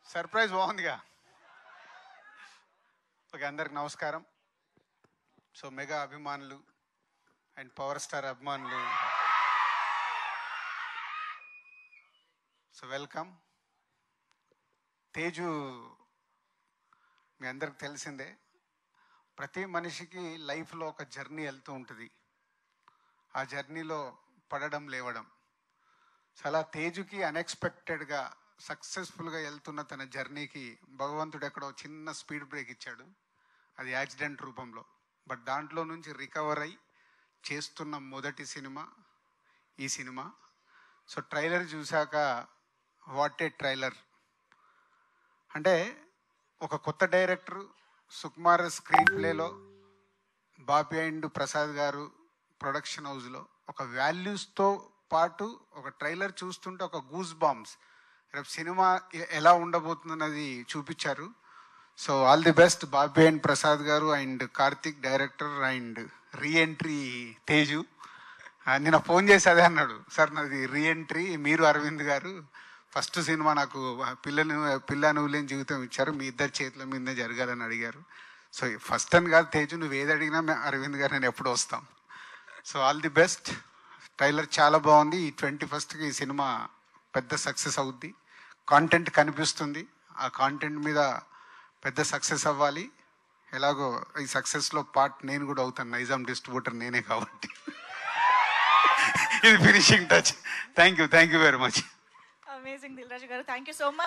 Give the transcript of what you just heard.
surprise బాగుందిగా okay అందరికి నమస్కారం so mega అభిమానులు అండ్ పవర్ స్టార్ అభిమానులు సో వెల్కమ్ తేజు మీ అందరికి తెలిసిందే ప్రతి మనిషికి లైఫ్లో ఒక జర్నీ వెళ్తూ ఉంటుంది ఆ జర్నీలో పడడం లేవడం చాలా తేజుకి అన్ఎక్స్పెక్టెడ్గా సక్సెస్ఫుల్గా వెళ్తున్న తన జర్నీకి భగవంతుడు ఎక్కడో చిన్న స్పీడ్ బ్రేక్ ఇచ్చాడు అది యాక్సిడెంట్ రూపంలో బట్ దాంట్లో నుంచి రికవర్ అయి చేస్తున్న మొదటి సినిమా ఈ సినిమా సో ట్రైలర్ చూశాక వాట్ ఏ ట్రైలర్ అంటే ఒక కొత్త డైరెక్టర్ సుకుమార్ స్క్రీన్ ప్లేలో బాబీ అండ్ ప్రసాద్ గారు ప్రొడక్షన్ హౌస్లో ఒక వాల్యూస్తో పాటు ఒక ట్రైలర్ చూస్తుంటే ఒక గూస్ బాంబ్స్ రేపు సినిమా ఎ- ఎలా ఉండబోతుందన్నది చూపించారు so all the best Bobby and Prasad garu and Karthik director and reentry Teju ఆ, నిన్న ఫోన్ చేసి అదే అన్నాడు సార్ నాది రీఎంట్రీ మీరు అరవింద్ గారు ఫస్ట్ సినిమా నాకు పిల్లని పిల్ల నువ్వు లేని జీవితం ఇచ్చారు మీ ఇద్దరు చేతుల మీదే జరగాలని అడిగారు సో ఫస్ట్ అని కాదు తేజు నువ్వు ఏది అడిగినా మే- అరవింద్ గారు నేను ఎప్పుడు వస్తాం so all the best trailer చాలా బాగుంది ఈ ట్వంటీ ఫస్ట్కి ఈ సినిమా పెద్ద సక్సెస్ అవుద్ది కాంటెంట్ కనిపిస్తుంది ఆ కాంటెంట్ మీద పెద్ద సక్సెస్ అవ్వాలి ఎలాగో ఈ సక్సెస్లో పార్ట్ నేను కూడా అవుతాను నైజాం డిస్ట్రిబ్యూటర్ నేనే కాబట్టి ఇది finishing touch thank you thank you very much amazing Dil Raju garu thank you so much